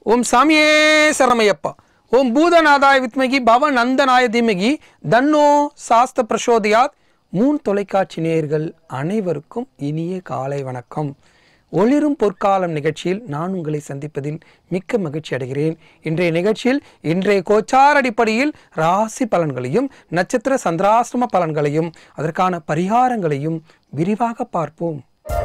ஓம் சாமியே சரமையப்பா ஓம் பூதநாதாய வித்மகி பவ நந்தநாய தீமகி தன்னோ சாஸ்த பிரசோதயாத் மூன் தொலைக்காட்சி நேயர்கள் அனைவருக்கும் இனிய காலை வணக்கம் ஒளிரும் பொற்காலம் நிகழ்ச்சியில் நான் உங்களை சந்திப்பதில் மிக்க மகிழ்ச்சி அடைகிறேன் இன்றைய நிகழ்ச்சியில் இன்றைய கோச்சார் அடிப்படையில் ராசி பலன்களையும் நட்சத்திர சந்திராசிரம பலன்களையும் அதற்கான பரிகாரங்களையும் விரிவாக பார்ப்போம்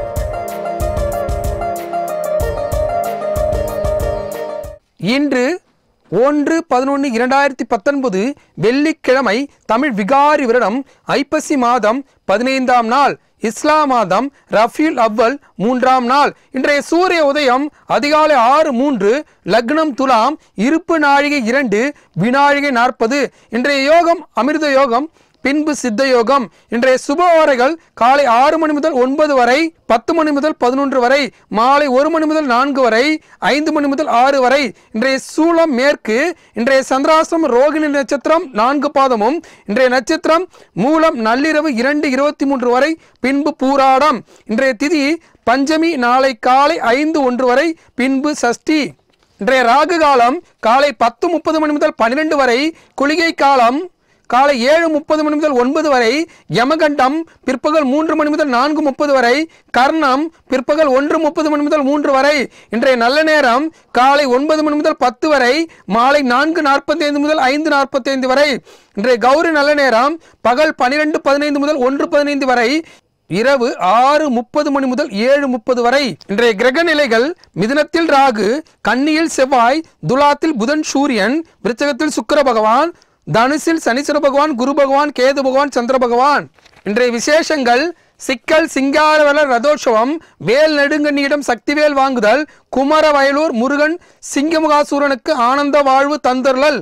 இன்று ஒன்று பதினொன்று இரண்டாயிரத்தி பத்தொன்பது வெள்ளிக்கிழமை தமிழ் விகாரி வருடம் ஐப்பசி மாதம் பதினைந்தாம் நாள் இஸ்லாம் மாதம் ரஃபீல் அவ்வல் மூன்றாம் நாள் இன்றைய சூரிய உதயம் அதிகாலை ஆறு மூன்று லக்னம் துலாம் இருப்பு நாழிகை இரண்டு வினாழிகை நாற்பது இன்றைய யோகம் அமிர்த யோகம் பின்பு சித்த யோகம் இன்றைய சுப ஓரைகள் காலை ஆறு மணி முதல் ஒன்பது வரை பத்து மணி முதல் பதினொன்று வரை மாலை ஒரு மணி முதல் நான்கு வரை ஐந்து மணி முதல் ஆறு வரை இன்றைய சூளம் மேற்கு இன்றைய சந்திராசிரம் ரோகிணி நட்சத்திரம் நான்கு பாதமும் இன்றைய நட்சத்திரம் மூலம் நள்ளிரவு இரண்டு இருபத்தி மூன்று வரை பின்பு பூராடம் இன்றைய திதி பஞ்சமி நாளை காலை ஐந்து ஒன்று வரை பின்பு சஷ்டி இன்றைய ராகு காலம் காலை பத்து முப்பது மணி முதல் பன்னிரெண்டு வரை குளிகை காலம் காலை ஏழு முப்பது மணி முதல் ஒன்பது வரை யமகண்டம் பிற்பகல் மூன்று மணி முதல் நான்கு முப்பது வரை கர்ணம் பிற்பகல் ஒன்று முப்பது மணி முதல் மூன்று வரை இன்றைய நல்ல நேரம் காலை ஒன்பது மணி முதல் பத்து வரை மாலை நான்கு நாற்பத்தி ஐந்து முதல் ஐந்து நாற்பத்தி ஐந்து வரை இன்றைய கௌரி நல்ல நேரம் பகல் பனிரெண்டு பதினைந்து முதல் ஒன்று பதினைந்து வரை இரவு ஆறு முப்பது மணி முதல் ஏழு முப்பது வரை இன்றைய கிரக நிலைகள் மிதுனத்தில் ராகு கன்னியில் செவ்வாய் துலாத்தில் புதன் சூரியன் விருச்சகத்தில் சுக்கிர பகவான் தனுசில் சனீஸ்வர பகவான் குரு பகவான் கேது பகவான் சந்திர பகவான் இன்றைய விசேஷங்கள் சிக்கல் சிங்காரவலர் ரதோற்சவம் வேல் நெடுங்கண்ணியிடம் சக்திவேல் வாங்குதல் குமர வயலூர் முருகன் சிங்கமுகாசூரனுக்கு ஆனந்த வாழ்வு தந்தருளல்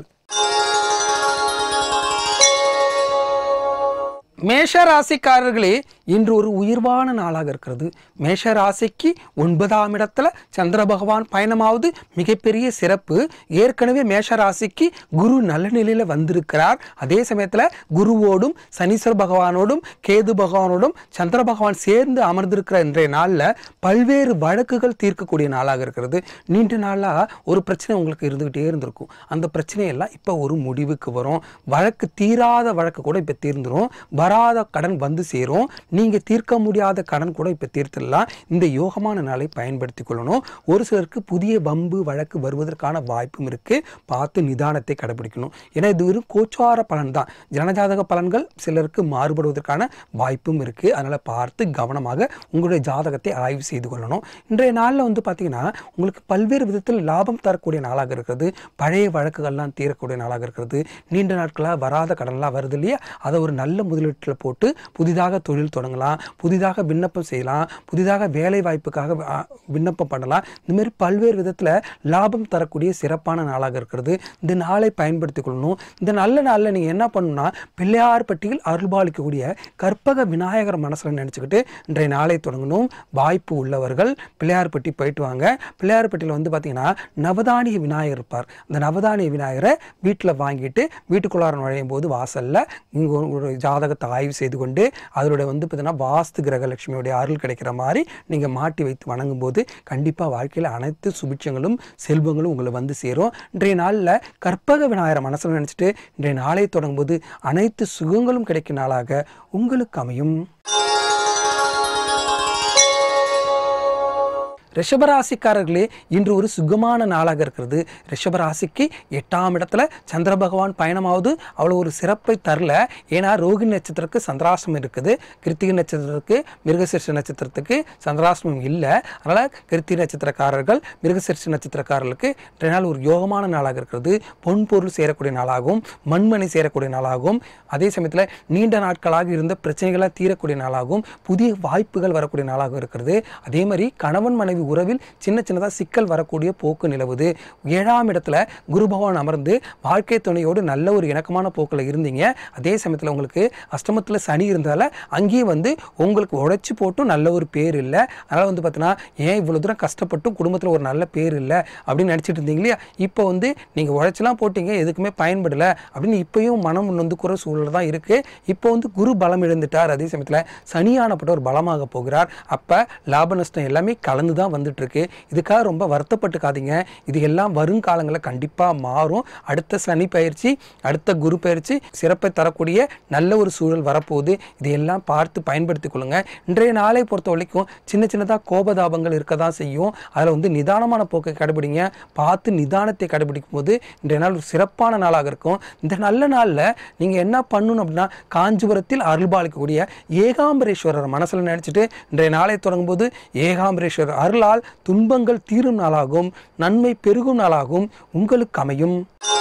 மேஷ ராசிக்காரர்களே இன்று ஒரு உயிர்வான நாளாக இருக்கிறது மேஷ ராசிக்கு ஒன்பதாம் இடத்துல சந்திர பகவான் பயணமாவது மிகப்பெரிய சிறப்பு ஏற்கனவே மேஷ ராசிக்கு குரு நல்ல நிலையில் வந்திருக்கிறார் அதே சமயத்தில் குருவோடும் சனீஸ்வர பகவானோடும் கேது பகவானோடும் சந்திர பகவான் சேர்ந்து அமர்ந்திருக்கிற இன்றைய நாளில் பல்வேறு வழக்குகள் தீர்க்கக்கூடிய நாளாக இருக்கிறது நீண்ட நாளாக ஒரு பிரச்சனை உங்களுக்கு இருந்துக்கிட்டே இருந்திருக்கும் அந்த பிரச்சனையெல்லாம் இப்போ ஒரு முடிவுக்கு வரும் வழக்கு தீராத வழக்கு கூட இப்போ தீர்ந்துரும் வராத கடன் வந்து சேரும் நீங்கள் தீர்க்க முடியாத கடன் கூட இப்போ தீர்த்துடலாம் இந்த யோகமான நாளை பயன்படுத்தி கொள்ளணும் ஒரு சிலருக்கு புதிய வம்பு வழக்கு வருவதற்கான வாய்ப்பும் இருக்குது பார்த்து நிதானத்தை கடைபிடிக்கணும் ஏன்னா இது ஒரு கோச்சார பலன் தான் ஜனஜாதக பலன்கள் சிலருக்கு மாறுபடுவதற்கான வாய்ப்பும் இருக்குது அதனால் பார்த்து கவனமாக உங்களுடைய ஜாதகத்தை ஆய்வு செய்து கொள்ளணும் இன்றைய நாளில் வந்து பார்த்திங்கன்னா உங்களுக்கு பல்வேறு விதத்தில் லாபம் தரக்கூடிய நாளாக இருக்கிறது பழைய வழக்குகள்லாம் தீரக்கூடிய நாளாக இருக்கிறது நீண்ட நாட்களாக வராத கடன்லாம் வருது இல்லையா அதை ஒரு நல்ல முதலீட்டில் போட்டு புதிதாக தொழில் தொடங்கலாம் புதிதாக விண்ணப்பம் செய்யலாம் புதிதாக வேலை வாய்ப்புக்காக ஆ, விண்ணப்பம் பண்ணலாம் இந்த மாதிரி பல்வேறு விதத்தில் லாபம் தரக்கூடிய சிறப்பான நாளாக இருக்கிறது இந்த நாளை பயன்படுத்தி கொள்ளணும் இந்த நல்ல நாளில் நீங்கள் என்ன பண்ணணும்னா பிள்ளையார்பட்டியில் அருள்பாலிக்கக்கூடிய கற்பக விநாயகர் மனசில் நினச்சிக்கிட்டு இன்றைய நாளை தொடங்கணும் வாய்ப்பு உள்ளவர்கள் பிள்ளையார்பட்டி போயிட்டு வாங்க பிள்ளையார்பட்டியில் வந்து பார்த்தீங்கன்னா நவதானிய விநாயகர் இருப்பார் அந்த நவதானிய விநாயகரை வீட்டில் வாங்கிட்டு வீட்டுக்குள்ளார நுழையும் போது வாசலில் இங்கே ஒரு ஜாதகத்தை ஆய்வு செய்து கொண்டு அதோட வந்து பார்த்தீங்கன்னா வாஸ்து கிரகலட்சுமியுடைய அருள் கிடைக்கிற மாதிரி நீங்கள் மாட்டி வைத்து வணங்கும் போது கண்டிப்பாக வாழ்க்கையில் அனைத்து சுபிட்சங்களும் செல்வங்களும் உங்களை வந்து சேரும் இன்றைய நாளில் கற்பக விநாயகர் மனசில் நினச்சிட்டு இன்றைய நாளை தொடங்கும்போது அனைத்து சுகங்களும் கிடைக்கும் நாளாக உங்களுக்கு அமையும் ரிஷபராசிக்காரர்களே இன்று ஒரு சுகமான நாளாக இருக்கிறது ரிஷபராசிக்கு எட்டாம் இடத்துல சந்திர பகவான் பயணமாவது அவ்வளோ ஒரு சிறப்பை தரல ஏன்னா ரோகிணி நட்சத்திரத்துக்கு சந்திராசிரமம் இருக்குது கிருத்திகை நட்சத்திரத்துக்கு மிருகசீர்ஷ நட்சத்திரத்துக்கு சந்திராசிரமம் இல்லை அதனால் கிருத்திகை நட்சத்திரக்காரர்கள் மிருகசீர்ஷ நட்சத்திரக்காரர்களுக்கு இன்றைய நாள் ஒரு யோகமான நாளாக இருக்கிறது பொன் பொருள் சேரக்கூடிய நாளாகவும் மண்மணி சேரக்கூடிய நாளாகவும் அதே சமயத்தில் நீண்ட நாட்களாக இருந்த பிரச்சனைகளாக தீரக்கூடிய நாளாகவும் புதிய வாய்ப்புகள் வரக்கூடிய நாளாகவும் இருக்கிறது அதே மாதிரி கணவன் மனைவி உறவில் சின்ன சின்னதாக சிக்கல் வரக்கூடிய போக்கு நிலவுது ஏழாம் இடத்துல குரு பகவான் அமர்ந்து வாழ்க்கை துணையோடு நல்ல ஒரு இணக்கமான போக்கில் இருந்தீங்க அதே சமயத்தில் உங்களுக்கு அஷ்டமத்தில் சனி இருந்தால அங்கேயும் வந்து உங்களுக்கு உழைச்சி போட்டும் நல்ல ஒரு பேர் இல்லை அதனால் வந்து பார்த்தீங்கன்னா ஏன் இவ்வளோ தூரம் கஷ்டப்பட்டும் குடும்பத்தில் ஒரு நல்ல பேர் இல்லை அப்படின்னு நினச்சிட்டு இருந்தீங்க இல்லையா இப்போ வந்து நீங்கள் உழைச்சலாம் போட்டீங்க எதுக்குமே பயன்படலை அப்படின்னு இப்பயும் மனம் நொந்துக்குற சூழல் தான் இருக்குது இப்போ வந்து குரு பலம் இழந்துட்டார் அதே சமயத்தில் சனியானப்பட்ட ஒரு பலமாக போகிறார் அப்போ லாப நஷ்டம் எல்லாமே கலந்து தான் வந்துட்டு இருக்கு இதுக்காக ரொம்ப வருத்தப்பட்டுக்காதீங்க இது எல்லாம் வருங்காலங்களில் கண்டிப்பாக மாறும் அடுத்த சனி பயிற்சி அடுத்த குரு பயிற்சி சிறப்பை தரக்கூடிய நல்ல ஒரு சூழல் வரப்போகுது இதையெல்லாம் பார்த்து பயன்படுத்திக் கொள்ளுங்க இன்றைய நாளை பொறுத்த வரைக்கும் சின்ன சின்னதாக கோபதாபங்கள் இருக்க தான் செய்யும் அதில் வந்து நிதானமான போக்கை கடைபிடிங்க பார்த்து நிதானத்தை கடைபிடிக்கும் போது இன்றைய நாள் ஒரு சிறப்பான நாளாக இருக்கும் இந்த நல்ல நாளில் நீங்கள் என்ன பண்ணணும் அப்படின்னா காஞ்சிபுரத்தில் அருள்பாலிக்கக்கூடிய ஏகாம்பரேஸ்வரர் மனசில் நினச்சிட்டு இன்றைய நாளை தொடங்கும் போது ஏகாம்பரேஸ்வரர் அருளால் துன்பங்கள் தீரும் நாளாகும் நன்மை பெருகும் நாளாகும் உங்களுக்கு அமையும்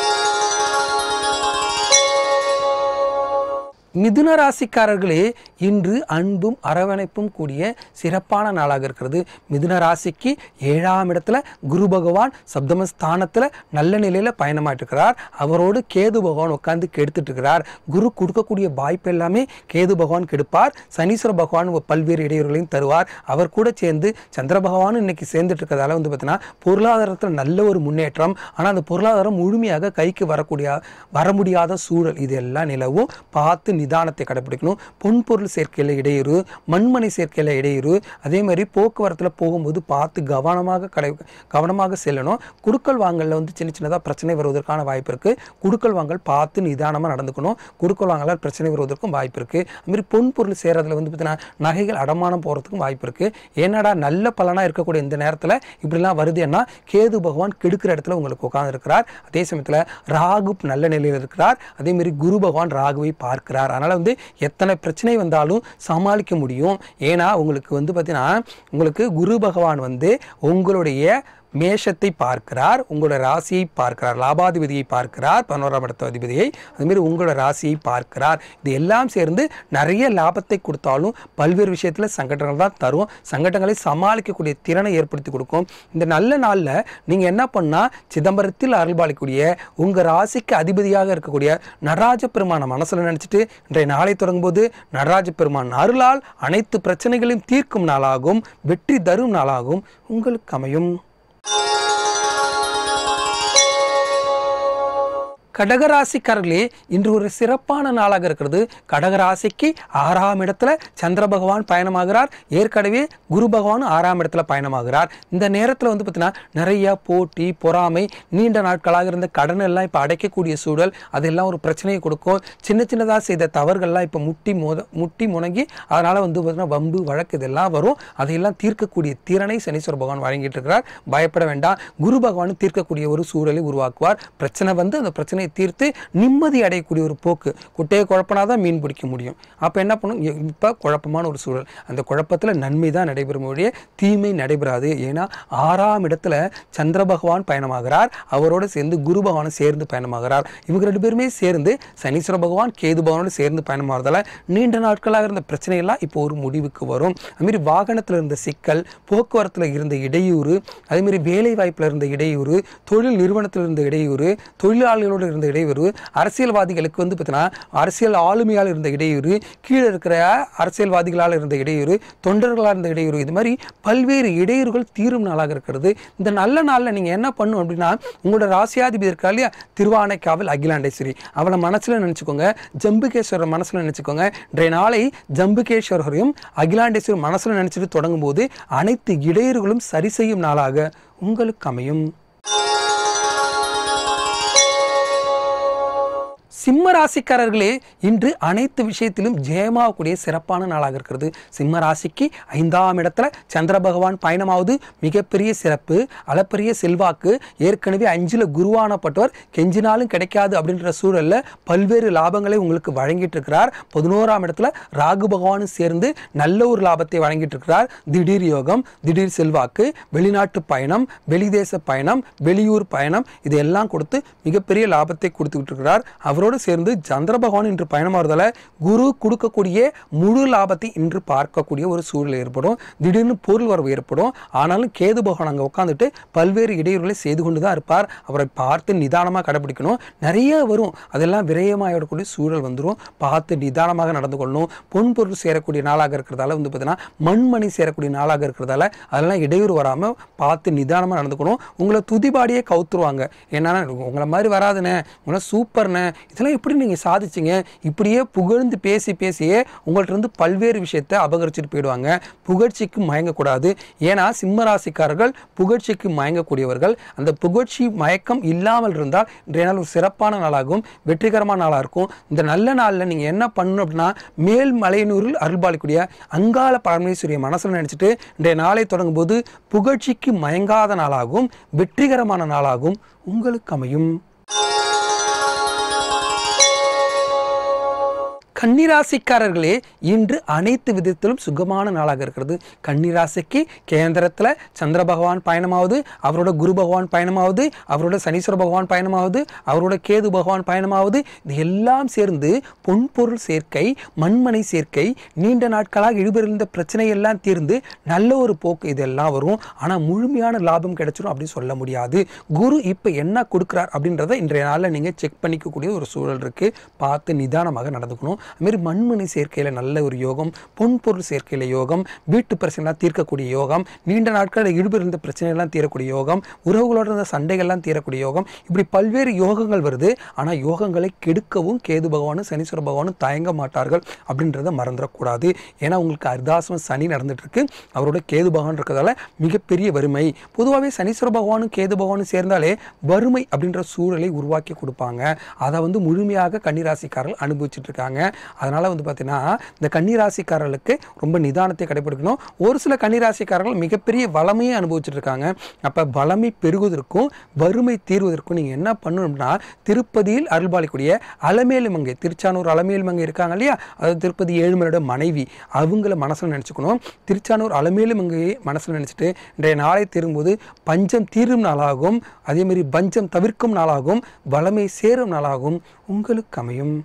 மிதுன ராசிக்காரர்களே இன்று அன்பும் அரவணைப்பும் கூடிய சிறப்பான நாளாக இருக்கிறது மிதுன ராசிக்கு ஏழாம் இடத்துல குரு பகவான் சப்தமஸ்தானத்தில் நல்ல நிலையில் பயணமாயிட்டு இருக்கிறார் அவரோடு கேது பகவான் உட்காந்து கெடுத்துட்டு இருக்கிறார் குரு கொடுக்கக்கூடிய வாய்ப்பு எல்லாமே கேது பகவான் கெடுப்பார் சனீஸ்வர பகவான் பல்வேறு இடையூறுகளையும் தருவார் அவர் கூட சேர்ந்து சந்திர பகவானும் இன்னைக்கு சேர்ந்துட்டு இருக்கிறதால வந்து பார்த்தீங்கன்னா பொருளாதாரத்தில் நல்ல ஒரு முன்னேற்றம் ஆனால் அந்த பொருளாதாரம் முழுமையாக கைக்கு வரக்கூடிய வர முடியாத சூழல் இது எல்லாம் நிலவும் பார்த்து நிதானத்தை கடைபிடிக்கணும் பொன்பொருள் சேர்க்கையில் இடையூறு மண்மனை சேர்க்கையில் இடையூறு அதே மாதிரி போக்குவரத்தில் போகும்போது பார்த்து கவனமாக கடை கவனமாக செல்லணும் குடுக்கல் வாங்கலில் வந்து சின்ன சின்னதாக பிரச்சனை வருவதற்கான வாய்ப்பு இருக்குது குடுக்கல் வாங்கல் பார்த்து நிதானமாக நடந்துக்கணும் குடுக்கல் வாங்கலால் பிரச்சனை வருவதற்கும் வாய்ப்பு இருக்குது அதுமாதிரி பொன்பொருள் சேர்றதுல வந்து பார்த்தீங்கன்னா நகைகள் அடமானம் போகிறதுக்கும் வாய்ப்பு இருக்குது ஏன்னடா நல்ல பலனாக இருக்கக்கூடிய இந்த நேரத்தில் இப்படிலாம் வருதுன்னா கேது பகவான் கெடுக்கிற இடத்துல உங்களுக்கு உட்கார்ந்திருக்கிறார் அதே சமயத்தில் ராகு நல்ல நிலையில் இருக்கிறார் அதே மாதிரி குரு பகவான் ராகுவை பார்க்கிறார் அதனால் வந்து எத்தனை பிரச்சனை வந்தாலும் சமாளிக்க முடியும் ஏன்னா உங்களுக்கு வந்து பார்த்தீங்கன்னா உங்களுக்கு குரு பகவான் வந்து உங்களுடைய மேஷத்தை பார்க்கிறார் உங்களோட ராசியை பார்க்கிறார் லாபாதிபதியை பார்க்கிறார் பதினோராம் இடத்த அதிபதியை அதுமாரி உங்களோட ராசியை பார்க்கிறார் இது எல்லாம் சேர்ந்து நிறைய லாபத்தை கொடுத்தாலும் பல்வேறு விஷயத்தில் சங்கடங்கள் தான் தரும் சங்கடங்களை சமாளிக்கக்கூடிய திறனை ஏற்படுத்தி கொடுக்கும் இந்த நல்ல நாளில் நீங்கள் என்ன பண்ணால் சிதம்பரத்தில் அருள்பாலிக்கூடிய உங்கள் ராசிக்கு அதிபதியாக இருக்கக்கூடிய நடராஜ பெருமான மனசில் நினச்சிட்டு இன்றைய நாளை தொடங்கும்போது நடராஜ பெருமான் அருளால் அனைத்து பிரச்சனைகளையும் தீர்க்கும் நாளாகும் வெற்றி தரும் நாளாகும் உங்களுக்கு அமையும் கடகராசிக்காரர்களே இன்று ஒரு சிறப்பான நாளாக இருக்கிறது கடகராசிக்கு ஆறாம் இடத்துல சந்திர பகவான் பயணமாகிறார் ஏற்கனவே குரு பகவானும் ஆறாம் இடத்துல பயணமாகிறார் இந்த நேரத்தில் வந்து பார்த்தீங்கன்னா நிறைய போட்டி பொறாமை நீண்ட நாட்களாக இருந்த கடன் எல்லாம் இப்போ அடைக்கக்கூடிய சூழல் அதெல்லாம் ஒரு பிரச்சனையை கொடுக்கும் சின்ன சின்னதாக செய்த தவறுகள்லாம் இப்போ முட்டி மோத முட்டி முணங்கி அதனால் வந்து பார்த்தீங்கன்னா வம்பு வழக்கு இதெல்லாம் வரும் அதையெல்லாம் தீர்க்கக்கூடிய திறனை சனீஸ்வர பகவான் வழங்கிட்டு இருக்கிறார் பயப்பட வேண்டாம் குரு பகவானும் தீர்க்கக்கூடிய ஒரு சூழலை உருவாக்குவார் பிரச்சனை வந்து அந்த பிரச்சனையை தீர்த்து நிம்மதி அடையக்கூடிய ஒரு போக்கு குட்டையை குழப்பினா தான் மீன் பிடிக்க முடியும் அப்போ என்ன பண்ணும் இப்போ குழப்பமான ஒரு சூழல் அந்த குழப்பத்தில் நன்மை தான் நடைபெறும் ஒழிய தீமை நடைபெறாது ஏன்னா ஆறாம் இடத்துல சந்திர பகவான் பயணமாகிறார் அவரோடு சேர்ந்து குரு பகவானும் சேர்ந்து பயணமாகிறார் இவங்க ரெண்டு பேருமே சேர்ந்து சனீஸ்வர பகவான் கேது பகவானோடு சேர்ந்து பயணமாகிறதால நீண்ட நாட்களாக இருந்த பிரச்சனையெல்லாம் இப்போ ஒரு முடிவுக்கு வரும் அதுமாரி வாகனத்தில் இருந்த சிக்கல் போக்குவரத்தில் இருந்த இடையூறு அதேமாரி வேலை வாய்ப்பில் இருந்த இடையூறு தொழில் நிறுவனத்தில் இருந்த இடையூறு தொழிலாளிகளோடு இருந்த இடையூறு அரசியல்வாதிகளுக்கு வந்து பார்த்தீங்கன்னா அரசியல் ஆளுமையால் இருந்த இடையூறு கீழே இருக்கிற அரசியல்வாதிகளால் இருந்த இடையூறு தொண்டர்களால் இருந்த இடையூறு இது மாதிரி பல்வேறு இடையூறுகள் தீரும் நாளாக இருக்கிறது இந்த நல்ல நாளில் நீங்கள் என்ன பண்ணும் அப்படின்னா உங்களோட ராசியாதிபதி இருக்கா இல்லையா திருவானைக்காவல் அகிலாண்டேஸ்வரி அவளை மனசில் நினச்சிக்கோங்க ஜம்புகேஸ்வரர் மனசில் நினச்சிக்கோங்க இன்றைய நாளை ஜம்புகேஸ்வரரையும் அகிலாண்டேஸ்வரி மனசில் நினச்சிட்டு தொடங்கும் போது அனைத்து இடையூறுகளும் சரி செய்யும் நாளாக உங்களுக்கு அமையும் சிம்ம ராசிக்காரர்களே இன்று அனைத்து விஷயத்திலும் ஜெயமாகக்கூடிய சிறப்பான நாளாக இருக்கிறது சிம்ம ராசிக்கு ஐந்தாம் இடத்துல சந்திர பகவான் பயணமாவது மிகப்பெரிய சிறப்பு அளப்பரிய செல்வாக்கு ஏற்கனவே அஞ்சில் குருவானப்பட்டவர் கெஞ்சினாலும் கிடைக்காது அப்படின்ற சூழலில் பல்வேறு லாபங்களை உங்களுக்கு வழங்கிட்டு இருக்கிறார் பதினோராம் இடத்துல ராகு பகவானும் சேர்ந்து நல்ல ஒரு லாபத்தை வழங்கிட்டு இருக்கிறார் திடீர் யோகம் திடீர் செல்வாக்கு வெளிநாட்டு பயணம் வெளிதேச பயணம் வெளியூர் பயணம் இதையெல்லாம் கொடுத்து மிகப்பெரிய லாபத்தை கொடுத்துக்கிட்டு இருக்கிறார் அவரோடு சேர்ந்து சந்திர பகவான் இன்று பயணமாகிறதால குரு கொடுக்கக்கூடிய முழு லாபத்தை இன்று பார்க்கக்கூடிய ஒரு சூழல் ஏற்படும் திடீர்னு பொருள் வரவு ஏற்படும் ஆனாலும் கேது பகவான் அங்கே உட்காந்துட்டு பல்வேறு இடையூறுகளை செய்து கொண்டு தான் இருப்பார் அவரை பார்த்து நிதானமாக கடைபிடிக்கணும் நிறைய வரும் அதெல்லாம் விரயமாயிடக்கூடிய சூழல் வந்துடும் பார்த்து நிதானமாக நடந்து கொள்ளணும் பொன் பொருள் சேரக்கூடிய நாளாக இருக்கிறதால வந்து பார்த்தீங்கன்னா மண்மணி சேரக்கூடிய நாளாக இருக்கிறதால அதெல்லாம் இடையூறு வராமல் பார்த்து நிதானமாக நடந்துக்கணும் உங்களை துதிபாடியே கவுத்துருவாங்க என்னன்னா உங்களை மாதிரி வராதுண்ணே உங்களை சூப்பர்ண்ணே இதெல்லாம் இதெல்லாம் எப்படி நீங்கள் சாதிச்சீங்க இப்படியே புகழ்ந்து பேசி பேசியே உங்கள்ட்ட இருந்து பல்வேறு விஷயத்தை அபகரிச்சுட்டு போயிடுவாங்க புகழ்ச்சிக்கு மயங்கக்கூடாது ஏன்னா சிம்ம ராசிக்காரர்கள் புகழ்ச்சிக்கு மயங்கக்கூடியவர்கள் அந்த புகழ்ச்சி மயக்கம் இல்லாமல் இருந்தால் இன்றைய நாள் ஒரு சிறப்பான நாளாகும் வெற்றிகரமான நாளாக இருக்கும் இந்த நல்ல நாளில் நீங்கள் என்ன பண்ணணும் அப்படின்னா மேல் மலையனூரில் அருள்பாலிக்கூடிய அங்காள பரமேஸ்வரிய மனசில் நினச்சிட்டு இன்றைய நாளை தொடங்கும் போது புகழ்ச்சிக்கு மயங்காத நாளாகும் வெற்றிகரமான நாளாகும் உங்களுக்கு அமையும் கன்னிராசிக்காரர்களே இன்று அனைத்து விதத்திலும் சுகமான நாளாக இருக்கிறது கன்னிராசிக்கு கேந்திரத்தில் சந்திர பகவான் பயணமாவது அவரோட குரு பகவான் பயணமாவது அவரோட சனீஸ்வர பகவான் பயணமாவது அவரோட கேது பகவான் பயணமாவது இது எல்லாம் சேர்ந்து பொன்பொருள் சேர்க்கை மண்மனை சேர்க்கை நீண்ட நாட்களாக இழுபறிந்த பிரச்சனை எல்லாம் தீர்ந்து நல்ல ஒரு போக்கு இதெல்லாம் வரும் ஆனால் முழுமையான லாபம் கிடைச்சிடும் அப்படின்னு சொல்ல முடியாது குரு இப்போ என்ன கொடுக்குறார் அப்படின்றத இன்றைய நாளில் நீங்கள் செக் பண்ணிக்கக்கூடிய ஒரு சூழல் இருக்குது பார்த்து நிதானமாக நடந்துக்கணும் அதுமாரி மண்மனை சேர்க்கையில் நல்ல ஒரு யோகம் பொன்பொருள் சேர்க்கையில் யோகம் வீட்டு பிரச்சனைலாம் தீர்க்கக்கூடிய யோகம் நீண்ட நாட்களில் இழுபிருந்த பிரச்சனைகள்லாம் தீரக்கூடிய யோகம் உறவுகளோட இருந்த சண்டைகள்லாம் தீரக்கூடிய யோகம் இப்படி பல்வேறு யோகங்கள் வருது ஆனால் யோகங்களை கெடுக்கவும் கேது பகவானும் சனீஸ்வர பகவானும் தயங்க மாட்டார்கள் அப்படின்றத மறந்துடக்கூடாது ஏன்னா உங்களுக்கு அர்தாசம் சனி நடந்துட்டு இருக்கு அவரோட கேது பகவான் இருக்கிறதால மிகப்பெரிய வறுமை பொதுவாகவே சனீஸ்வர பகவானும் கேது பகவானும் சேர்ந்தாலே வறுமை அப்படின்ற சூழலை உருவாக்கி கொடுப்பாங்க அதை வந்து முழுமையாக கன்னிராசிக்காரர்கள் அனுபவிச்சுட்டு இருக்காங்க அதனால் வந்து பார்த்தீங்கன்னா இந்த கன்னிராசிக்காரர்களுக்கு ரொம்ப நிதானத்தை கடைபிடிக்கணும் ஒரு சில கன்னிராசிக்காரர்கள் மிகப்பெரிய வளமையை அனுபவிச்சுட்டு இருக்காங்க அப்போ வளமை பெருகுவதற்கும் வறுமை தீர்வதற்கும் நீங்கள் என்ன பண்ணணும்னா திருப்பதியில் அருள்பாலிக்கூடிய அலமேலு மங்கை திருச்சானூர் அலமேலு மங்கை இருக்காங்க இல்லையா அதாவது திருப்பதி ஏழுமலையோட மனைவி அவங்கள மனசில் நினச்சிக்கணும் திருச்சானூர் அலமேலு மங்கையை மனசில் நினச்சிட்டு இன்றைய நாளை திரும்பும்போது பஞ்சம் தீரும் நாளாகும் அதேமாதிரி பஞ்சம் தவிர்க்கும் நாளாகும் வளமை சேரும் நாளாகும் உங்களுக்கு அமையும்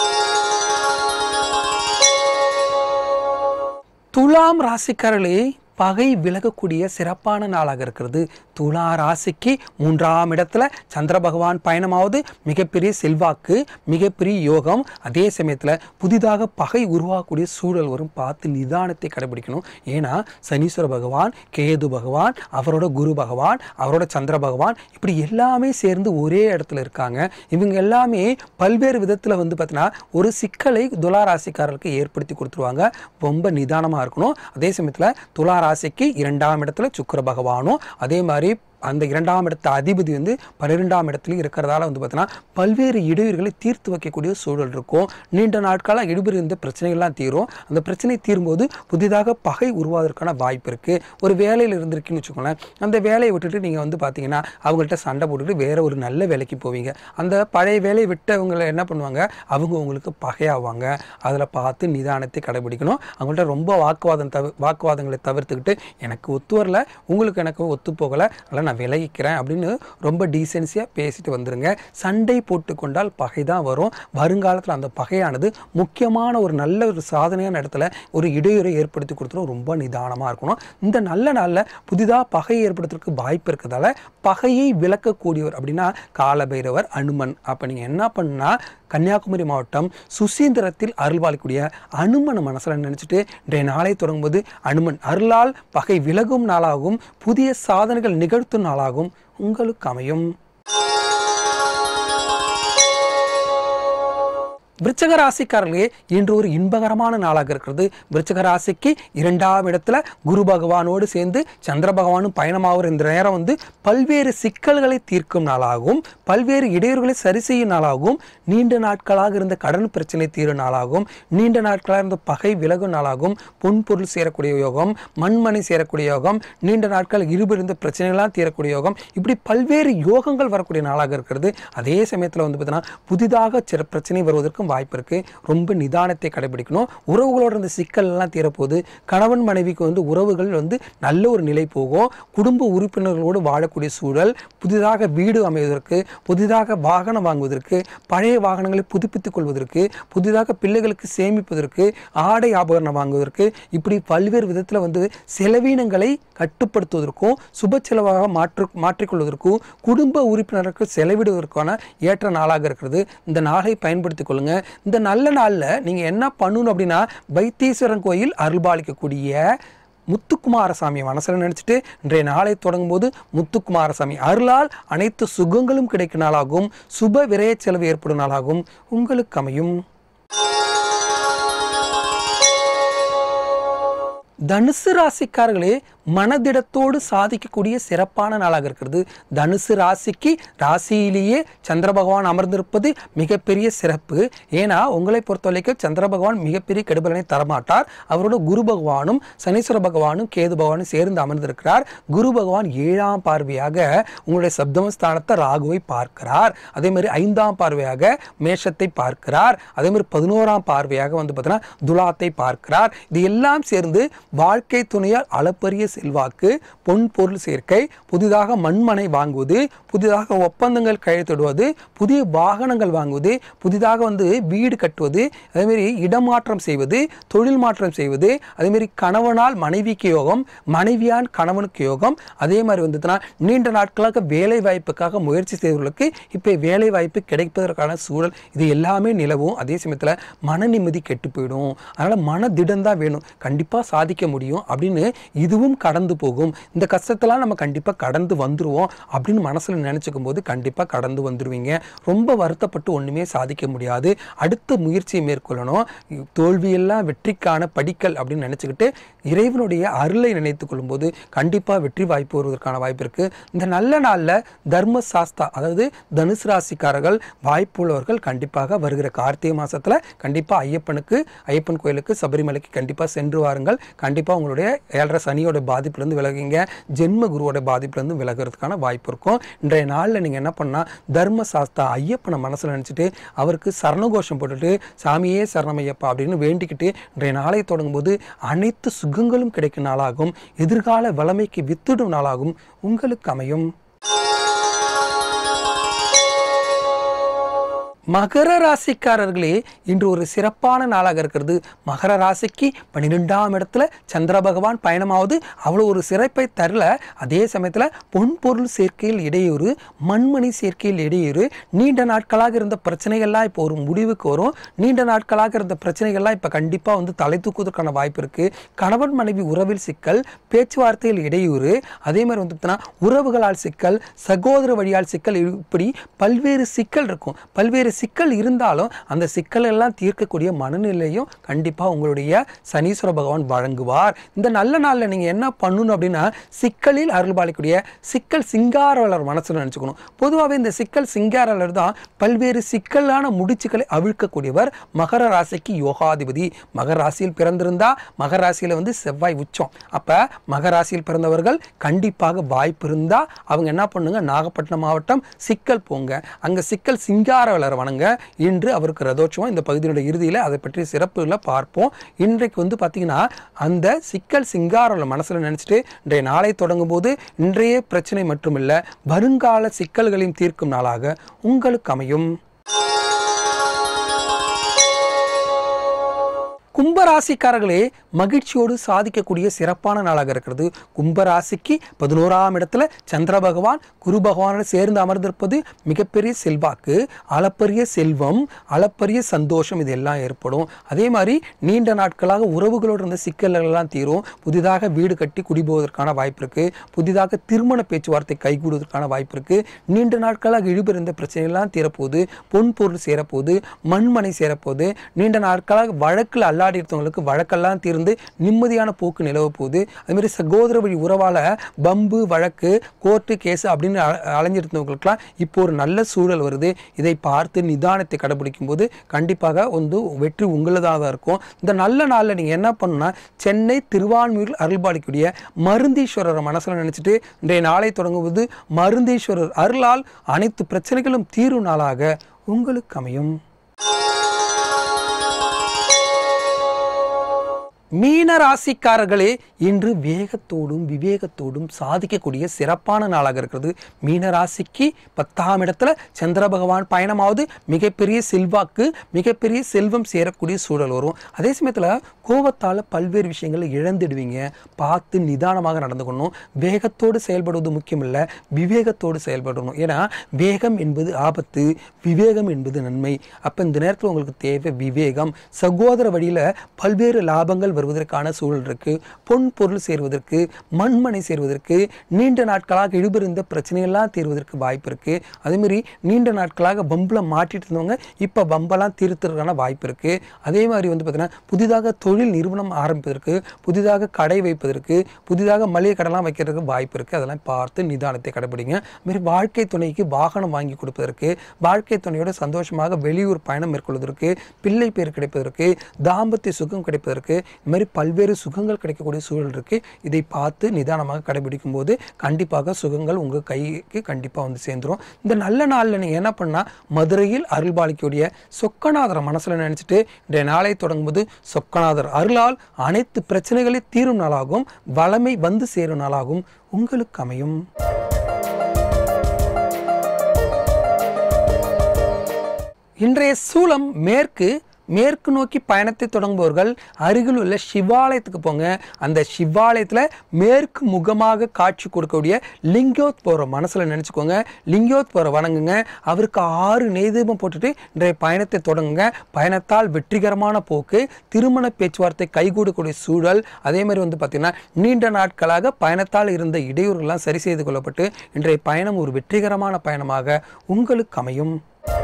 துலாம் ராசிக்காரர்களே பகை விலகக்கூடிய சிறப்பான நாளாக இருக்கிறது துலா ராசிக்கு மூன்றாம் இடத்துல சந்திர பகவான் பயணமாவது மிகப்பெரிய செல்வாக்கு மிகப்பெரிய யோகம் அதே சமயத்தில் புதிதாக பகை உருவாகக்கூடிய சூழல் வரும் பார்த்து நிதானத்தை கடைபிடிக்கணும் ஏன்னா சனீஸ்வர பகவான் கேது பகவான் அவரோட குரு பகவான் அவரோட சந்திர பகவான் இப்படி எல்லாமே சேர்ந்து ஒரே இடத்துல இருக்காங்க இவங்க எல்லாமே பல்வேறு விதத்தில் வந்து பார்த்தீங்கன்னா ஒரு சிக்கலை துலா ராசிக்காரர்களுக்கு ஏற்படுத்தி கொடுத்துருவாங்க ரொம்ப நிதானமாக இருக்கணும் அதே சமயத்தில் துலா ராசிக்கு இரண்டாம் இடத்துல சுக்கிர பகவானும் அதே மாதிரி அந்த இரண்டாம் இடத்த அதிபதி வந்து பன்னிரெண்டாம் இடத்துலையும் இருக்கிறதால வந்து பார்த்தீங்கன்னா பல்வேறு இடையூறுகளை தீர்த்து வைக்கக்கூடிய சூழல் இருக்கும் நீண்ட நாட்களாக இடுபறி இருந்த பிரச்சனைகள்லாம் தீரும் அந்த பிரச்சனை தீரும்போது புதிதாக பகை உருவாவதற்கான வாய்ப்பு இருக்குது ஒரு வேலையில் இருந்திருக்குன்னு வச்சுக்கோங்களேன் அந்த வேலையை விட்டுட்டு நீங்கள் வந்து பார்த்தீங்கன்னா அவங்கள்ட்ட சண்டை போட்டுட்டு வேற ஒரு நல்ல வேலைக்கு போவீங்க அந்த பழைய வேலையை விட்டவங்களை என்ன பண்ணுவாங்க அவங்க உங்களுக்கு பகையாவாங்க அதில் பார்த்து நிதானத்தை கடைபிடிக்கணும் அவங்கள்ட்ட ரொம்ப வாக்குவாதம் தவிர வாக்குவாதங்களை தவிர்த்துக்கிட்டு எனக்கு ஒத்து வரல உங்களுக்கு எனக்கு ஒத்து போகலை அதனால் நான் விலகிக்கிறேன் அப்படின்னு ரொம்ப டீசென்சியாக பேசிட்டு வந்துருங்க சண்டை போட்டுக்கொண்டால் பகை தான் வரும் வருங்காலத்தில் அந்த பகையானது முக்கியமான ஒரு நல்ல ஒரு சாதனையான இடத்துல ஒரு இடையூறை ஏற்படுத்தி கொடுத்துரும் ரொம்ப நிதானமாக இருக்கணும் இந்த நல்ல நாளில் புதிதாக பகை ஏற்படுத்துறதுக்கு வாய்ப்பு இருக்கிறதால பகையை விளக்கக்கூடியவர் அப்படின்னா காலபைரவர் அனுமன் அப்போ நீங்கள் என்ன பண்ணா கன்னியாகுமரி மாவட்டம் சுசீந்திரத்தில் அருள்வாளிக்கூடிய அனுமன் மனசில் நினச்சிட்டு இன்றைய நாளை தொடங்கும்போது அனுமன் அருளால் பகை விலகும் நாளாகும் புதிய சாதனைகள் நிகழ்த்தும் நாளாகும் உங்களுக்கு அமையும் விருச்சக ராசிக்காரர்களே இன்று ஒரு இன்பகரமான நாளாக இருக்கிறது விருச்சக ராசிக்கு இரண்டாம் இடத்துல குரு பகவானோடு சேர்ந்து சந்திர பகவானும் பயணமாகிற இந்த நேரம் வந்து பல்வேறு சிக்கல்களை தீர்க்கும் நாளாகவும் பல்வேறு இடையூறுகளை சரி செய்யும் நாளாகவும் நீண்ட நாட்களாக இருந்த கடன் பிரச்சனை தீரும் நாளாகும் நீண்ட நாட்களாக இருந்த பகை விலகும் நாளாகும் பொன்பொருள் சேரக்கூடிய யோகம் மண்மனை சேரக்கூடிய யோகம் நீண்ட நாட்கள் இருபிருந்த பிரச்சனைகள்லாம் தீரக்கூடிய யோகம் இப்படி பல்வேறு யோகங்கள் வரக்கூடிய நாளாக இருக்கிறது அதே சமயத்தில் வந்து பார்த்தீங்கன்னா புதிதாக சில பிரச்சனை வருவதற்கும் வாய்ப்பு இருக்கு ரொம்ப நிதானத்தை கடைபிடிக்கணும் உறவுகளோட இருந்த சிக்கல் எல்லாம் தீரப்போகுது கணவன் மனைவிக்கு வந்து உறவுகள் வந்து நல்ல ஒரு நிலை போகும் குடும்ப உறுப்பினர்களோடு வாழக்கூடிய சூழல் புதிதாக வீடு அமைவதற்கு புதிதாக வாகனம் வாங்குவதற்கு பழைய வாகனங்களை புதுப்பித்துக் கொள்வதற்கு புதிதாக பிள்ளைகளுக்கு சேமிப்பதற்கு ஆடை ஆபரணம் வாங்குவதற்கு இப்படி பல்வேறு விதத்தில் வந்து செலவீனங்களை கட்டுப்படுத்துவதற்கும் சுப செலவாக மாற்று மாற்றிக்கொள்வதற்கும் குடும்ப உறுப்பினருக்கு செலவிடுவதற்கான ஏற்ற நாளாக இருக்கிறது இந்த நாளை பயன்படுத்திக் கொள்ளுங்க இந்த நல்ல நாளில் நீங்கள் என்ன பண்ணணும் அப்படின்னா வைத்தீஸ்வரன் கோயில் அருள்பாலிக்கக்கூடிய முத்துக்குமாரசாமி மனசில் நினச்சிட்டு இன்றைய நாளை தொடங்கும் போது முத்துக்குமாரசாமி அருளால் அனைத்து சுகங்களும் கிடைக்கும் நாளாகும் சுப விரய செலவு ஏற்படும் நாளாகும் உங்களுக்கு அமையும் தனுசு ராசிக்காரர்களே மனதிடத்தோடு சாதிக்கக்கூடிய சிறப்பான நாளாக இருக்கிறது தனுசு ராசிக்கு ராசியிலேயே சந்திர பகவான் அமர்ந்திருப்பது மிகப்பெரிய சிறப்பு ஏன்னா உங்களை பொறுத்த வரைக்கும் சந்திர பகவான் மிகப்பெரிய கெடுபலனை தரமாட்டார் அவரோட குரு பகவானும் சனீஸ்வர பகவானும் கேது பகவானும் சேர்ந்து அமர்ந்திருக்கிறார் குரு பகவான் ஏழாம் பார்வையாக உங்களுடைய சப்தமஸ்தானத்தை ராகுவை பார்க்கிறார் அதே மாதிரி ஐந்தாம் பார்வையாக மேஷத்தை பார்க்கிறார் அதே மாதிரி பதினோராம் பார்வையாக வந்து பார்த்தீங்கன்னா துலாத்தை பார்க்கிறார் இது எல்லாம் சேர்ந்து வாழ்க்கை துணையால் அளப்பரிய செல்வாக்கு பொன் பொருள் சேர்க்கை புதிதாக மண்மனை வாங்குவது புதிதாக ஒப்பந்தங்கள் கையெழுத்திடுவது புதிய வாகனங்கள் வாங்குவது புதிதாக வந்து வீடு கட்டுவது அதேமாரி இடமாற்றம் செய்வது தொழில் மாற்றம் செய்வது அதேமாரி கணவனால் மனைவிக்கு யோகம் மனைவியான் கணவனுக்கு யோகம் அதே மாதிரி வந்துட்டுனா நீண்ட நாட்களாக வேலை வாய்ப்புக்காக முயற்சி செய்தவர்களுக்கு இப்போ வேலை வாய்ப்பு கிடைப்பதற்கான சூழல் இது எல்லாமே நிலவும் அதே சமயத்தில் மன நிம்மதி கெட்டு போயிடும் அதனால் மன திடம் தான் வேணும் கண்டிப்பாக சாதிக்க முடியும் அப்படின்னு இதுவும் கடந்து போகும் இந்த கஷ்டத்தெல்லாம் நம்ம கண்டிப்பாக கடந்து வந்துருவோம் அப்படின்னு மனசில் நினச்சிக்கும் போது கண்டிப்பாக கடந்து வந்துடுவீங்க ரொம்ப வருத்தப்பட்டு ஒன்றுமே சாதிக்க முடியாது அடுத்த முயற்சியை மேற்கொள்ளணும் தோல்வியெல்லாம் வெற்றிக்கான படிக்கல் அப்படின்னு நினச்சிக்கிட்டு இறைவனுடைய அருளை நினைத்து கொள்ளும்போது கண்டிப்பாக வெற்றி வாய்ப்பு வருவதற்கான வாய்ப்பு இருக்குது இந்த நல்ல நாளில் தர்ம சாஸ்தா அதாவது தனுசு ராசிக்காரர்கள் வாய்ப்புள்ளவர்கள் கண்டிப்பாக வருகிற கார்த்திகை மாதத்தில் கண்டிப்பாக ஐயப்பனுக்கு ஐயப்பன் கோயிலுக்கு சபரிமலைக்கு கண்டிப்பாக சென்று வாருங்கள் கண்டிப்பாக உங்களுடைய ஏழரை சனியோட பாதிப்புலேருந்து விலகுங்க ஜென்ம குருவோட பாதிப்புலேருந்து விலகிறதுக்கான வாய்ப்பு இருக்கும் இன்றைய நாளில் நீங்கள் என்ன பண்ணால் தர்ம சாஸ்தா ஐயப்பனை மனசில் நினச்சிட்டு அவருக்கு சரணகோஷம் போட்டுட்டு சாமியே சரணமையப்பா அப்படின்னு வேண்டிக்கிட்டு இன்றைய நாளை தொடங்கும்போது அனைத்து சுகங்களும் கிடைக்கும் நாளாகும் எதிர்கால வளமைக்கு வித்திடும் நாளாகும் உங்களுக்கு அமையும் மகர ராசிக்காரர்களே இன்று ஒரு சிறப்பான நாளாக இருக்கிறது மகர ராசிக்கு பன்னிரெண்டாம் இடத்துல சந்திர பகவான் பயணமாவது அவ்வளோ ஒரு சிறப்பை தரல அதே சமயத்தில் பொன் பொருள் சேர்க்கையில் இடையூறு மண்மணி சேர்க்கையில் இடையூறு நீண்ட நாட்களாக இருந்த பிரச்சனைகள்லாம் இப்போ ஒரு முடிவுக்கு வரும் நீண்ட நாட்களாக இருந்த பிரச்சனைகள்லாம் இப்போ கண்டிப்பாக வந்து தலை தூக்குவதற்கான வாய்ப்பு இருக்குது கணவன் மனைவி உறவில் சிக்கல் பேச்சுவார்த்தையில் இடையூறு அதே மாதிரி வந்து உறவுகளால் சிக்கல் சகோதர வழியால் சிக்கல் இப்படி பல்வேறு சிக்கல் இருக்கும் பல்வேறு சிக்கல் இருந்தாலும் அந்த சிக்கல் எல்லாம் தீர்க்கக்கூடிய மனநிலையும் கண்டிப்பாக உங்களுடைய சனீஸ்வர பகவான் வழங்குவார் இந்த நல்ல நாளில் நீங்கள் என்ன பண்ணணும் அப்படின்னா சிக்கலில் அருள்பாலிக்கூடிய சிக்கல் சிங்காரவலர் மனசில் நினச்சிக்கணும் பொதுவாகவே இந்த சிக்கல் சிங்காரவலர் தான் பல்வேறு சிக்கலான முடிச்சுக்களை அவிழ்க்கக்கூடியவர் மகர ராசிக்கு யோகாதிபதி மகர ராசியில் பிறந்திருந்தா மகர ராசியில் வந்து செவ்வாய் உச்சம் அப்போ மகர ராசியில் பிறந்தவர்கள் கண்டிப்பாக வாய்ப்பு இருந்தால் அவங்க என்ன பண்ணுங்க நாகப்பட்டினம் மாவட்டம் சிக்கல் போங்க அங்கே சிக்கல் சிங்காரவலர் வணங்க இன்று அவருக்கு ரதோற்சவம் இந்த பகுதியினுடைய இறுதியில் அதை பற்றி சிறப்புகளை பார்ப்போம் இன்றைக்கு வந்து பார்த்தீங்கன்னா அந்த சிக்கல் சிங்காரவலர் மனசில் நினச்சிட்டு இன்றைய நாளை தொடங்கும் போது இன்றைய பிரச்சனை மட்டுமில்லை வருங்கால சிக்கல்களையும் தீர்க்கும் நாளாக உங்களுக்கு அமையும் கும்பராசிக்காரர்களே மகிழ்ச்சியோடு சாதிக்கக்கூடிய சிறப்பான நாளாக இருக்கிறது கும்பராசிக்கு பதினோராம் இடத்துல சந்திர பகவான் குரு பகவானோடு சேர்ந்து அமர்ந்திருப்பது மிகப்பெரிய செல்வாக்கு அளப்பரிய செல்வம் அளப்பரிய சந்தோஷம் இது எல்லாம் ஏற்படும் அதே மாதிரி நீண்ட நாட்களாக உறவுகளோடு இருந்த சிக்கல்கள் எல்லாம் தீரும் புதிதாக வீடு கட்டி குடிபோவதற்கான வாய்ப்பு இருக்கு புதிதாக திருமண பேச்சுவார்த்தை கைகூடுவதற்கான வாய்ப்பு இருக்கு நீண்ட நாட்களாக இழுபெறிந்த பிரச்சனைகள்லாம் தீரப்போகுது பொன் பொருள் சேரப்போகுது மண்மனை சேரப்போகுது நீண்ட நாட்களாக வழக்கில் அல்லாடி இருந்தவங்களுக்கு வழக்கெல்லாம் தீர்ந்து நிம்மதியான போக்கு நிலவ போகுது அதுமாரி சகோதர வழி உறவால் பம்பு வழக்கு கோர்ட்டு கேஸ் அப்படின்னு அ- அலைஞ்சிருந்தவங்களுக்குலாம் இப்போ ஒரு நல்ல சூழல் வருது இதை பார்த்து நிதானத்தை கடைபிடிக்கும் போது கண்டிப்பாக வந்து வெற்றி உங்களதாக தான் இருக்கும் இந்த நல்ல நாளில் நீங்கள் என்ன பண்ணணும்னா சென்னை திருவான்மியூரில் அருள்பாலிக்கூடிய மருந்தீஸ்வரரை மனசில் நினச்சிட்டு இன்றைய நாளை தொடங்கும்போது மருந்தீஸ்வரர் அருளால் அனைத்து பிரச்சனைகளும் தீரும் நாளாக உங்களுக்கு அமையும் மீன ராசிக்காரர்களே இன்று வேகத்தோடும் விவேகத்தோடும் சாதிக்கக்கூடிய சிறப்பான நாளாக இருக்கிறது மீன ராசிக்கு பத்தாம் இடத்துல சந்திர பகவான் பயணமாவது மிகப்பெரிய செல்வாக்கு மிகப்பெரிய செல்வம் சேரக்கூடிய சூழல் வரும் அதே சமயத்தில் கோபத்தால் பல்வேறு விஷயங்களை இழந்துடுவீங்க பார்த்து நிதானமாக நடந்துக்கணும் வேகத்தோடு செயல்படுவது முக்கியமில்லை விவேகத்தோடு செயல்படணும் ஏன்னா வேகம் என்பது ஆபத்து விவேகம் என்பது நன்மை அப்போ இந்த நேரத்தில் உங்களுக்கு தேவை விவேகம் சகோதர வழியில் பல்வேறு லாபங்கள் வருவதற்கான சூழல் இருக்கு பொன் பொருள் சேர்வதற்கு மண்மனை சேர்வதற்கு நீண்ட நாட்களாக இழுபிருந்த பிரச்சனைகள்லாம் தீர்வதற்கு வாய்ப்பு இருக்கு அதே மாதிரி நீண்ட நாட்களாக பம்பில் மாட்டிட்டு இருந்தவங்க இப்போ பம்பெல்லாம் தீர்த்துறதுக்கான வாய்ப்பு இருக்கு அதே மாதிரி வந்து பார்த்தீங்கன்னா புதிதாக தொழில் நிறுவனம் ஆரம்பிப்பதற்கு புதிதாக கடை வைப்பதற்கு புதிதாக மளிகை கடைலாம் வைக்கிறதுக்கு வாய்ப்பு இருக்கு அதெல்லாம் பார்த்து நிதானத்தை கடைபிடிங்க அது மாதிரி வாழ்க்கை துணைக்கு வாகனம் வாங்கி கொடுப்பதற்கு வாழ்க்கை துணையோட சந்தோஷமாக வெளியூர் பயணம் மேற்கொள்வதற்கு பிள்ளை பேர் கிடைப்பதற்கு தாம்பத்திய சுகம் கிடைப்பதற்கு இந்த மாதிரி பல்வேறு சுகங்கள் கிடைக்கக்கூடிய சூழல் இருக்கு இதை பார்த்து நிதானமாக கடைபிடிக்கும் போது கண்டிப்பாக சுகங்கள் உங்க கைக்கு கண்டிப்பா வந்து சேர்ந்துரும் இந்த நல்ல நாள்ல நீங்க என்ன பண்ணா மதுரையில் அருள்பாலிக்கக்கூடிய சொக்கநாதரை மனசுல நினைச்சிட்டு இன்றைய நாளை தொடங்கும்போது சொக்கநாதர் அருளால் அனைத்து பிரச்சனைகளை தீரும் நாளாகும் வளமை வந்து சேரும் நாளாகும் உங்களுக்கு அமையும் இன்றைய சூலம் மேற்கு மேற்கு நோக்கி பயணத்தை தொடங்குபவர்கள் அருகில் உள்ள சிவாலயத்துக்கு போங்க அந்த சிவாலயத்தில் மேற்கு முகமாக காட்சி கொடுக்கக்கூடிய லிங்கோத் போகிற மனசில் நினச்சிக்கோங்க லிங்கோத் போகிற வணங்குங்க அவருக்கு ஆறு நெய்தீபம் போட்டுட்டு இன்றைய பயணத்தை தொடங்குங்க பயணத்தால் வெற்றிகரமான போக்கு திருமண பேச்சுவார்த்தை கைகூடக்கூடிய சூழல் அதே மாதிரி வந்து பார்த்திங்கன்னா நீண்ட நாட்களாக பயணத்தால் இருந்த இடையூறுகள்லாம் சரி செய்து கொள்ளப்பட்டு இன்றைய பயணம் ஒரு வெற்றிகரமான பயணமாக உங்களுக்கு அமையும்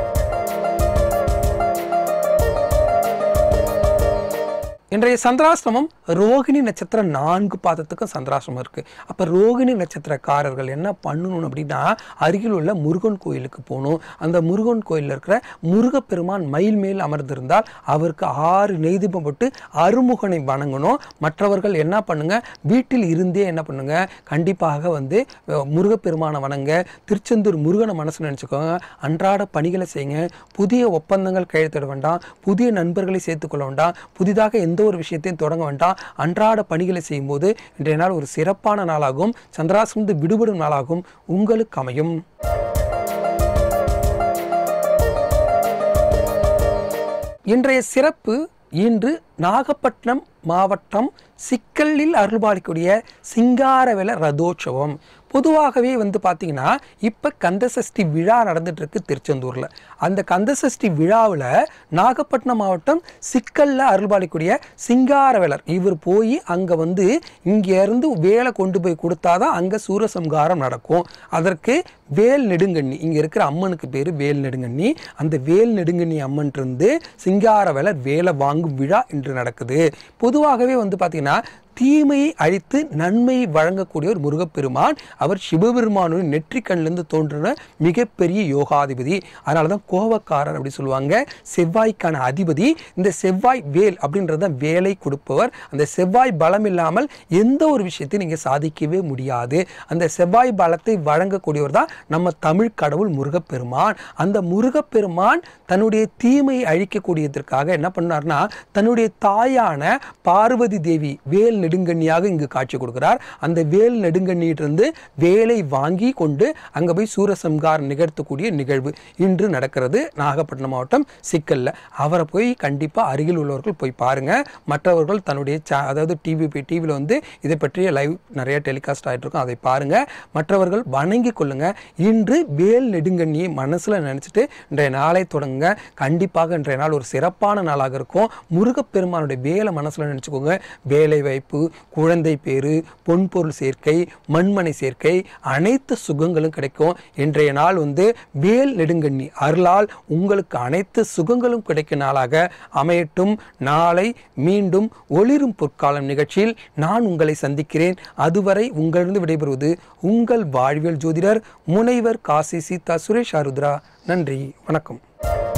இன்றைய சந்திராசிரமம் ரோகிணி நட்சத்திரம் நான்கு பாதத்துக்கும் சந்திராசிரமம் இருக்கு அப்ப ரோகிணி நட்சத்திரக்காரர்கள் என்ன பண்ணணும் அப்படின்னா அருகில் உள்ள முருகன் கோயிலுக்கு போகணும் அந்த முருகன் கோயிலில் இருக்கிற முருகப்பெருமான் மயில் மேல் அமர்ந்திருந்தால் அவருக்கு ஆறு நெய்தீபம் போட்டு அருமுகனை வணங்கணும் மற்றவர்கள் என்ன பண்ணுங்க வீட்டில் இருந்தே என்ன பண்ணுங்க கண்டிப்பாக வந்து அஹ், முருகப்பெருமானை வணங்க திருச்செந்தூர் முருகனை மனசு நினச்சிக்கோங்க அன்றாட பணிகளை செய்யுங்க புதிய ஒப்பந்தங்கள் கையெழுத்திட வேண்டாம் புதிய நண்பர்களை சேர்த்துக்கொள்ள வேண்டாம் புதிதாக எந்த ஒரு விஷயத்தையும் தொடங்க வேண்டாம் அன்றாட பணிகளை செய்யும்போது இன்றைய நாள் ஒரு சிறப்பான நாளாகும் சந்திராசிரமத்து விடுபடும் நாளாகும் உங்களுக்கு அமையும் இன்றைய சிறப்பு இன்று நாகப்பட்டினம் மாவட்டம் சிக்கலில் அருள்பாலிக்கூடிய சிங்காரவேல ரதோற்சவம் பொதுவாகவே வந்து பார்த்தீங்கன்னா இப்போ கந்தசஷ்டி விழா நடந்துட்டு இருக்கு திருச்செந்தூரில் அந்த கந்தசஷ்டி விழாவில் நாகப்பட்டினம் மாவட்டம் சிக்கல்ல அருள்பாலிக்கூடிய சிங்காரவேலர் இவர் போய் அங்கே வந்து இங்கேருந்து வேலை கொண்டு போய் கொடுத்தாதான் அங்கே சூரசம்காரம் நடக்கும் அதற்கு வேல் நெடுங்கண்ணி இங்கே இருக்கிற அம்மனுக்கு பேர் வேல் நெடுங்கண்ணி அந்த வேல் நெடுங்கண்ணி அம்மன் இருந்து சிங்காரவேலர் வேலை வாங்கும் விழா இன்று நடக்குது பொதுவாகவே வந்து பார்த்தீங்கன்னா தீமையை அழித்து நன்மையை வழங்கக்கூடிய ஒரு முருகப்பெருமான் அவர் சிவபெருமானுடைய நெற்றிக்கண்ணிலிருந்து தோன்றின மிகப்பெரிய யோகாதிபதி அதனால தான் கோவக்காரர் அப்படி சொல்லுவாங்க செவ்வாய்க்கான அதிபதி இந்த செவ்வாய் வேல் அப்படின்றது தான் வேலை கொடுப்பவர் அந்த செவ்வாய் பலம் இல்லாமல் எந்த ஒரு விஷயத்தையும் நீங்கள் சாதிக்கவே முடியாது அந்த செவ்வாய் பலத்தை வழங்கக்கூடியவர் தான் நம்ம தமிழ் கடவுள் முருகப்பெருமான் அந்த முருகப்பெருமான் தன்னுடைய தீமையை அழிக்கக்கூடியதற்காக என்ன பண்ணார்னா தன்னுடைய தாயான பார்வதி தேவி வேல் நெடுங்கண்ணியாக இங்கு காட்சி கொடுக்கிறார் அந்த வேல் நெடுங்கண்ணியிட்டிருந்து வேலை வாங்கி கொண்டு அங்கே போய் சூரசம்காரம் நிகழ்த்தக்கூடிய நிகழ்வு இன்று நடக்கிறது நாகப்பட்டினம் மாவட்டம் சிக்கல்ல அவரை போய் கண்டிப்பாக அருகில் உள்ளவர்கள் போய் பாருங்க மற்றவர்கள் தன்னுடைய சே- அதாவது டிவி டிவியில் வந்து இதை பற்றிய லைவ் நிறைய டெலிகாஸ்ட் ஆகிட்டு இருக்கும் அதை பாருங்க மற்றவர்கள் வணங்கி கொள்ளுங்க இன்று வேல் நெடுங்கண்ணியை மனசுல நினைச்சிட்டு இன்றைய நாளை தொடங்குங்க கண்டிப்பாக இன்றைய நாள் ஒரு சிறப்பான நாளாக இருக்கும் முருகப்பெருமானுடைய வேலை மனசுல நினைச்சுக்கோங்க வேலை வாய்ப்பு குழந்தை பேரு பொன்பொருள் சேர்க்கை மண்மனை சேர்க்கை அனைத்து சுகங்களும் கிடைக்கும் இன்றைய நாள் வந்து வேல் நெடுங்கண்ணி அருளால் உங்களுக்கு அனைத்து சுகங்களும் கிடைக்கும் நாளாக அமையட்டும் நாளை மீண்டும் ஒளிரும் பொற்காலம் நிகழ்ச்சியில் நான் உங்களை சந்திக்கிறேன் அதுவரை உங்களிருந்து விடைபெறுவது உங்கள் வாழ்வியல் ஜோதிடர் முனைவர் காசி சீதா சுரேஷ் ஆருத்ரா நன்றி வணக்கம்